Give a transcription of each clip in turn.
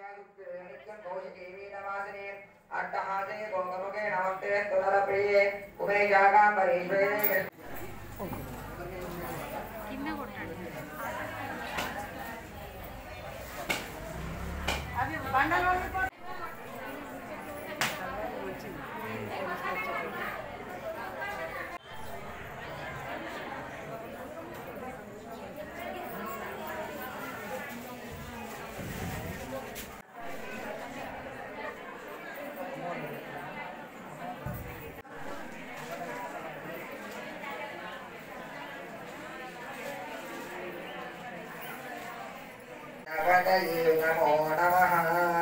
కౌశికీవీనవాసిని అట్టహాసే గోగముఖే నమస్తే తులర ప్రియే ఉమేశాకాంబరీశ్వరే కింద కొట్టండి నవదయే నమో నమః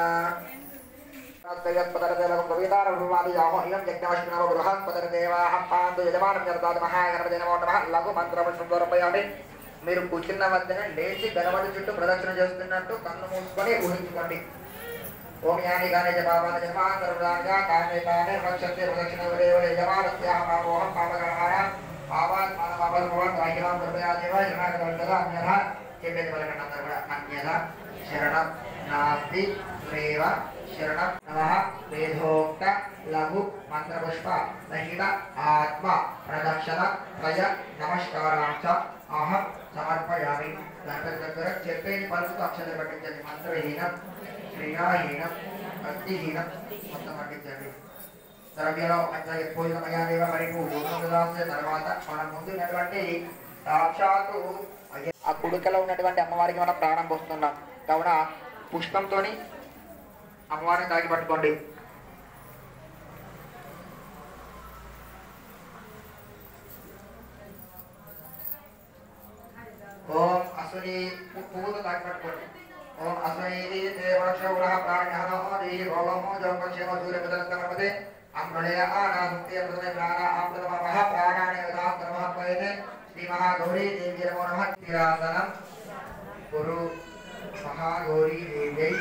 తత్పదరదేవం కవితారూపాదియామో ఇయం యజ్ఞవశ్నవ బృహస్పతిర్దేవాః పాండు యజమానం జరదాది మహాగణపతి నమో నమః లఘు మంత్రము సమర్పయామి మీరు కూర్చున్న వద్దనే లేచి గణపతి చుట్టూ ప్రదక్షిణ చేస్తున్నట్టు కన్ను మూసుకొని ఊహించుకోండి ఓం యాని గాని జపావాన జన్మాంతరుడాగా కామే తానే రక్షతే ప్రదక్షిణ వరేవ యజమానస్యాహ పాపోహం పాపగణహార పావాన్ మాన పాపర్భవన్ రాహిమాం కృపయాదేవ శరణాగతవంతగా అన్యథ చెప్పేది పలకండి అందరూ కూడా అన్యథ శరణం నాస్తి రేవ శరణం నమః వేదోక్త లఘు మంత్రపుష్ప సహిత ఆత్మ ప్రదక్షిణ త్రయ నమస్కారాంచ అహం సమర్పయామి గణపతి దగ్గర చెప్పేది పలుకుతూ అక్షరం పట్టించండి మంత్రహీనం క్రియాహీనం భక్తిహీనం మొత్తం పట్టించండి ద్రవ్యలో పంచాయతీ పూజమయాదేవ మరియు రాసే తర్వాత మన ముందు ఉన్నటువంటి సాక్షాత్తు అయ్య- ఆ కుడుకలో ఉన్నటువంటి అమ్మవారికి మనం ప్రాణం పోస్తున్నాం కావున పుష్పంతో అమ్మవారిని తాకి పట్టుకోండి ఓం అశ్వని పువ్వుతో తాకి పట్టుకోండి ఓం అశ్వని దేవక్షౌరః ప్రాణ్యః దేహి భోగమో జోపక్షేమ సూర్యపదనంతమపదే అమృణయ ఆనాదుక్తే ప్రథమే ప్రాణ అమృతమః ప్రాణానే ఉదాహరణమః పయతే శ్రీ మహాగౌరీ దేవి నమో నమః తిరాసనం గురు మహాగౌరీ దేవి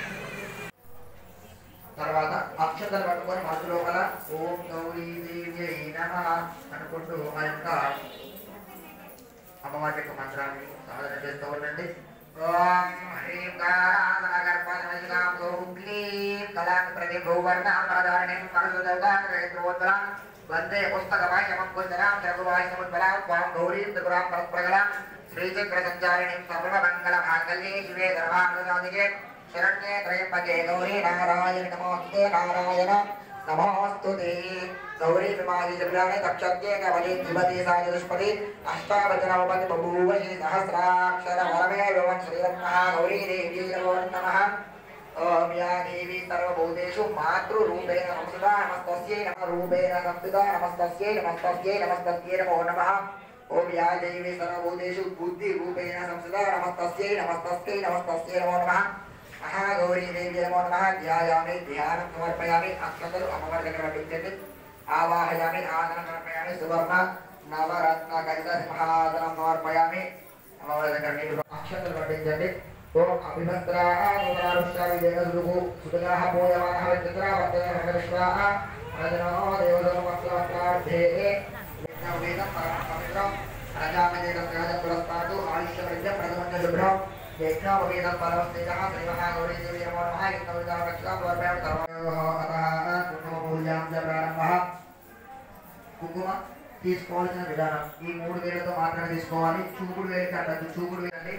తర్వాత అక్షతలు పట్టుకొని మనసు లోపల ఓం గౌరీ దేవి నమ అనుకుంటూ ఆ యొక్క అమ్మవారి యొక్క మంత్రాన్ని సాధన చేస్తూ ఉండండి ఓం హ్రీం గారాధనగర్భనమజిగాం ఓం క్లీం కళాం ప్రతి భూవర్ణాం పరధారణిం పరసుదౌగాత్రేత్రోత్తరాం వందే పుస్తకవాక్యమం కుంజరాం రఘువాక్యముద్బలాం త్వాం గౌరీం త్రిపురాం పరస్ప్రగలాం శ్రీచక్ర సంచారిణీం సర్వమంగళ మాంగళ్యే శివే గర్భానుజాదికే శరణ్యే త్రయంబకే గౌరీ నారాయణ నమోస్తే నారాయణ నమోస్తుతే గౌరీ విమాది జబ్రాణి తక్షత్యే కవలి త్రిపతి సాజదుష్పతి అష్టావచనవపతి బభూవ శ్రీ సహస్రాక్షర వరమే భవన్ శ్రీరత్నః గౌరీ దేవీ నమో నమః ఓం యా దేవి సర్వభూతేషు మాతృరూపేణ సంస్థితా నమస్తస్యై నమ రూపేణ సంస్థితా నమస్తస్యై నమస్తస్యై నమస్తస్యై నమో నమః ఓం యా దేవి సర్వభూతేషు బుద్ధి రూపేణ సంస్థితా నమస్తస్యై నమస్తస్యై నమస్తస్యై నమో నమః మహాగౌరీ దేవి నమో నమః ధ్యాయామి ధ్యానం సమర్పయామి అక్షతలు అమ్మవారి దగ్గర పట్టించండి ఆవాహయామి ఆదనం సమర్పయామి సువర్ణ నవరత్న కలిత సింహాసనం సమర్పయామి అమ్మవారి దగ్గర నీరు అక్షతలు పట్టించండి ఓం అభిభద్రారుష్టావి దేవదుగు సుతగాహ పూయమానః విచిత్రావర్తన విశ్వాహ రజనో దేవదమస్వార్థే వేదం పరమ పవిత్రం ప్రజాపతిరం రాజం పురస్కారు ఆయుష్యవృద్ధం ప్రథమంత శుభ్రం యజ్ఞోపవేదం పరమస్థితः శ్రీమహాగౌరీ దేవి నమో నమः యజ్ఞవిధాన రక్షాం వర్పయామి సర్వయోః అతః కుంకుమపూజాం చ ప్రారంభः కుంకుమ తీసుకోవాల్సిన విధానం ఈ మూడు వేలతో మాత్రమే తీసుకోవాలి చూపుడు వేలు కట్టద్దు చూపుడు వేలండి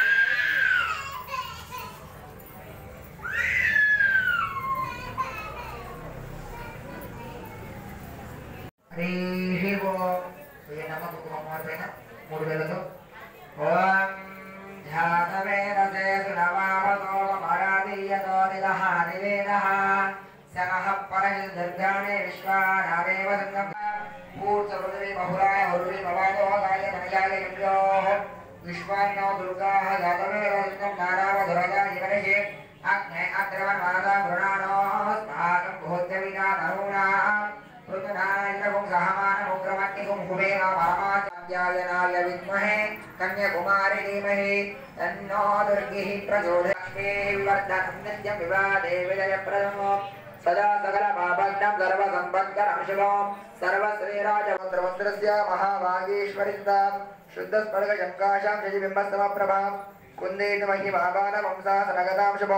హరి ఓం ఏ నమ్మ కుంకుమ మాత్రమే మూడు వేలతో ఓం ధ్యాతవేదసే సునవావతో మరాదీయతో నిదహానివేదః శనః పరహిల్ దుర్గాణే విశ్వానాదేవ సంగం పూర్చపృథివీ బహుళాయ హరువి భవాదో గాయ తనయాయ లింగోః విశ్వాన్నో దుర్గాః జాతవేదం నారావధురజా ఇవరిషే అగ్నే అగ్రవన్ మాదా వృణానో స్మాకం భూత్యవినా తరుణాః పృథునాయకం సహమానముగ్రమగ్నికం కుబేర పరమాచార్యాయనాయ విద్మహే కన్యకుమారి ధీమహి తన్నో దుర్గిః ప్రచోదయామి వివర్ధనం నిత్యం వివాదే విజయప్రదమో సదా సకల పాపగ్నం సర్వ సంపత్కరం శివం సర్వశ్రీరాజమంత్రమంత్రస్య మహావాగీశ్వరిందాం శుద్ధ స్ఫటిక శంకాశాం శశిబింబస్తమ ప్రభాం కుందేతు మహి మహాబాణ వంశా సనగతాం శుభం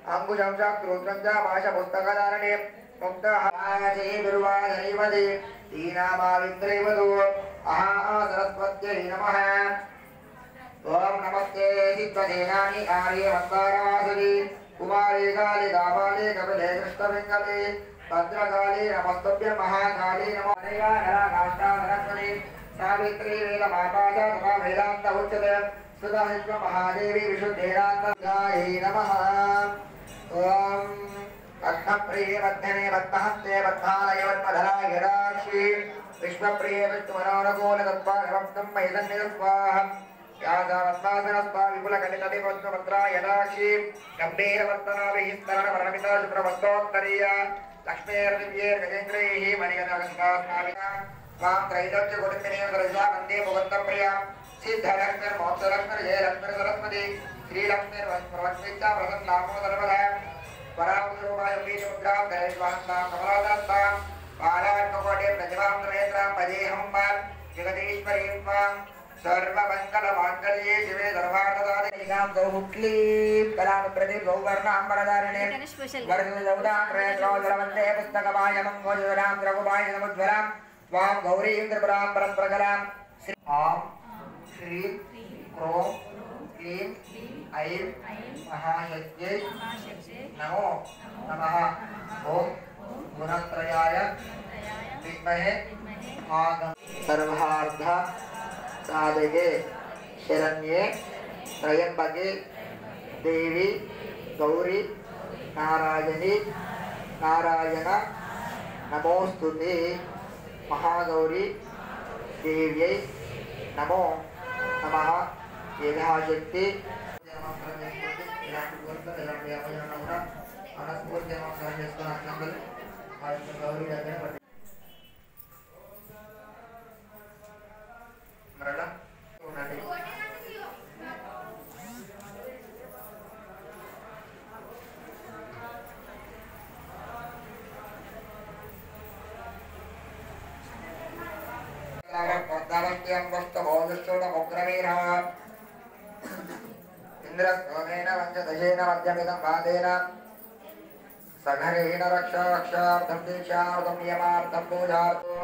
అంకుశం శక్రుద్రం చ భాష పుస్తకధారణే ముక్తహాజే దుర్వాధైవదే దీనామావిత్రైవదు అహా సరస్వత్యై నమః ఓం నమస్తే సిద్ధదేనాని ఆర్య వందారవాసుని కుమారే కాళి దామాలే కపిలే కృష్ణవింగలే భద్రకాళి నమస్తభ్య మహాకాళి నమో అనేగా నరా కాష్టా సరస్వతి సావిత్రి వేద మాతాజ తమా వేదాంత ఉచ్యతే సుధా విశ్వ మహాదేవి విశుద్ధేరాంతాయై నమః ఓం అగ్నప్రియే వర్ధనే వర్ధహస్తే వర్ధాలయ వర్మధరాయ గిరాక్షి విశ్వప్రియే విష్ణుమనోరగోల తత్వాగమప్తం మైదన్నిద స్వాహం యాదావత్మాసనస్వా విపుల కలితటి వస్త్రమంత్రాయ యదాక్షి గంభీరవర్తనాభిः స్తరణవర్ణమితా శుభ్రవస్తోత్తరీయ లక్ష్మీర్దివ్యేర్ గజేంద్రైः మణిగణాస్నామినా స్వాం త్రైలోక్య కుటుంబినే సరసా వందే ముకుందప్రియ సిద్ధలక్ష్మీర్ మోక్షలక్ష్మీర్ జయలక్ష్మీర్ సరస్వతి శ్రీలక్ష్మీర్ ప్రవత్మిచ్చ ప్రసన్నామో సర్వదా పరాముద్రూపాయ బీజముద్రాం ధరేశ్వాస్తాం కమలాదాస్తాం బాలాత్మకోటే ప్రతిభాం త్రయేత్రాం పదేహం మాం జగదీశ్వరీం మాం సర్వమంగళమాంగళ్యే శివే సర్వార్థదాదికాం గౌక్లీం కలాం ప్రతి గౌవర్ణాంబరధారిణే స్పెషల్ వరదౌదాగ్రహోదరవందే పుస్తకమాయమం గోజరాం ద్రగుమాయ సముజ్వరాం స్వాం గౌరీం త్రిపురాం పరప్రకలాం శ్రీ ఆం శ్రీ క్రోం క్లీం ఐం మహాయజ్ఞై నమో నమః ఓం గుణత్రయాయ విద్మహే ఆగం సర్వార్థ సాధకే శరణ్యే త్రయంబకే దేవి గౌరీ నారాయణి నారాయణ నమోస్తుతే మహాగౌరీ దేవ్యై నమో నమ యథాశక్తి గౌరీ దగ్గర పట్టి మరలా ఉండండి పద్మావత్యం వస్తమోదుష్టోడముగ్రవీరः ఇంద్రస్తోమేన పంచదశేన మధ్యమిదం పాదేన సఘరేణ రక్షా రక్షార్థం దీక్షార్థం యమార్థం పూజార్థం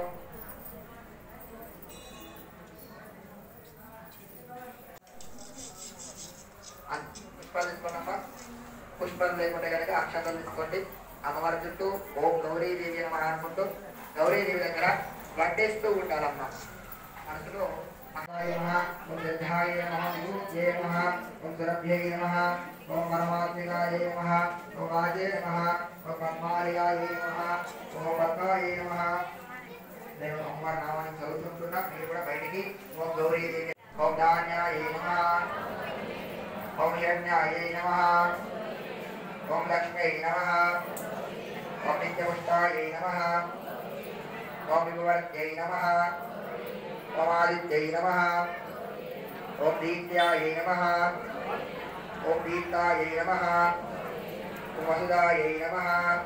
పుష్పాలు తీసుకోండమ్మా పుష్పాలు లేకుంటే కనుక అక్షతలు తీసుకోండి అమ్మవారి చుట్టూ ఓం గౌరీదేవి నమ అనుకుంటూ గౌరీదేవి దగ్గర వడ్డేస్తూ ఉండాలమ్మా మనసులో మహాయ నమః, ఓం దర్భాయ నమః, యూజ్యే నమః, ఓం సురభ్యై నమః, ఓం పరమాత్మికాయ నమః, ఓం వాజే నమః, ఓం పద్మాలయాయ నమః, ఓం పద్మాయ నమః. నేను అమ్మవారి నామాన్ని చదువుతుంటున్నా మీరు కూడా బయటికి ఓం గౌరీదేవి ఓం ధాన్యాయ నమః ఓం హిరణ్యాయ నమః ఓం లక్ష్మీ నమః ఓం నిత్యపుష్టాయ నమః ఓం విభవర్త్యై నమః ఓం ఆదిత్యై నమః ఓం దీప్యాయ నమః ఓం దీప్తాయ నమః ఓం వసుదాయ నమః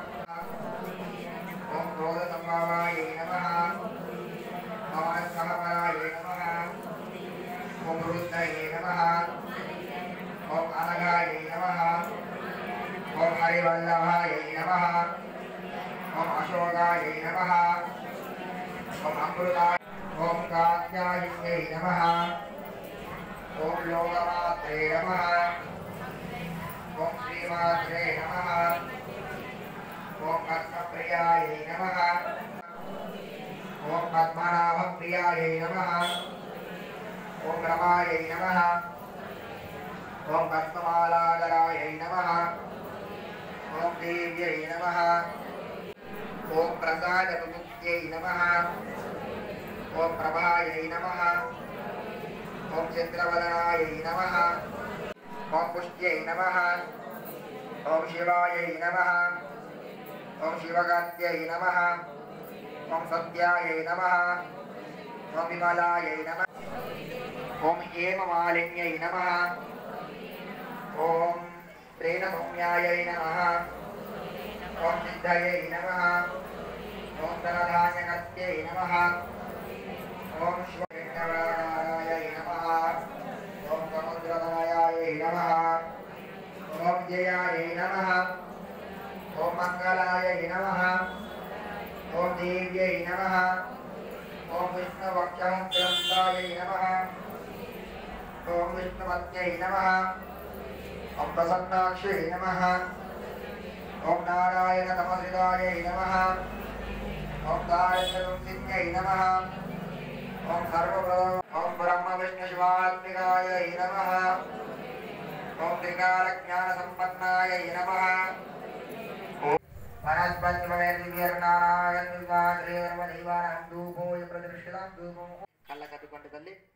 ఓం క్రోధ సంభావాయ నమః ఓం అనసహపరాయ నమః ఓం రుద్రాయ నమః ఓం అనగాయ నమః ఓం హరివల్లభాయ నమః ఓం అశోకాయ నమః ఓం అమృతాయ ఓం కాత్యాయన్యై నమః ఓం లోకమాత్రే నమః ఓం శ్రీమాత్రే నమః ఓం పద్మప్రియాయ నమః ఓం పద్మనాభప్రియాయ నమః ఓం రమాయ నమః ఓం పద్మమాలాధరాయ నమః ఓం దేవ్యై నమః ఓం ప్రసాదముక్త్యై నమః ఓం ప్రభాయై నమః ఓం చంద్రవదనాయ నమః ఓం పుష్ట్యై నమః ఓం శివాయై నమః ఓం శివగాత్యై నమః ఓం సత్యాయై నమః ఓం విమలాయై నమః ఓం హేమమాలిన్యై నమః ఓం ప్రేణసౌమ్యాయై నమః ఓం సిద్ధయై నమః ఓం ధనధాన్యకత్యై నమః ఓం శివరాయ నమః ఓం సముద్రతనయాయ నమః ఓం జయాయ నమః ప్రసన్నాక్షి నమ ఓం నారాయణ తమసిదాయ నమ ఓం దారిద్ర్యై నమ ఓం సర్వప్రద ఓం బ్రహ్మ విష్ణు శివాత్మికాయ నమ ఓం త్రికాల జ్ఞాన సంపన్నాయ నమ వనస్పతిర్నారాయణ ధూపోయ ప్రదర్శితాం ధూపం కళ్ళ కట్టుకోండి తల్లి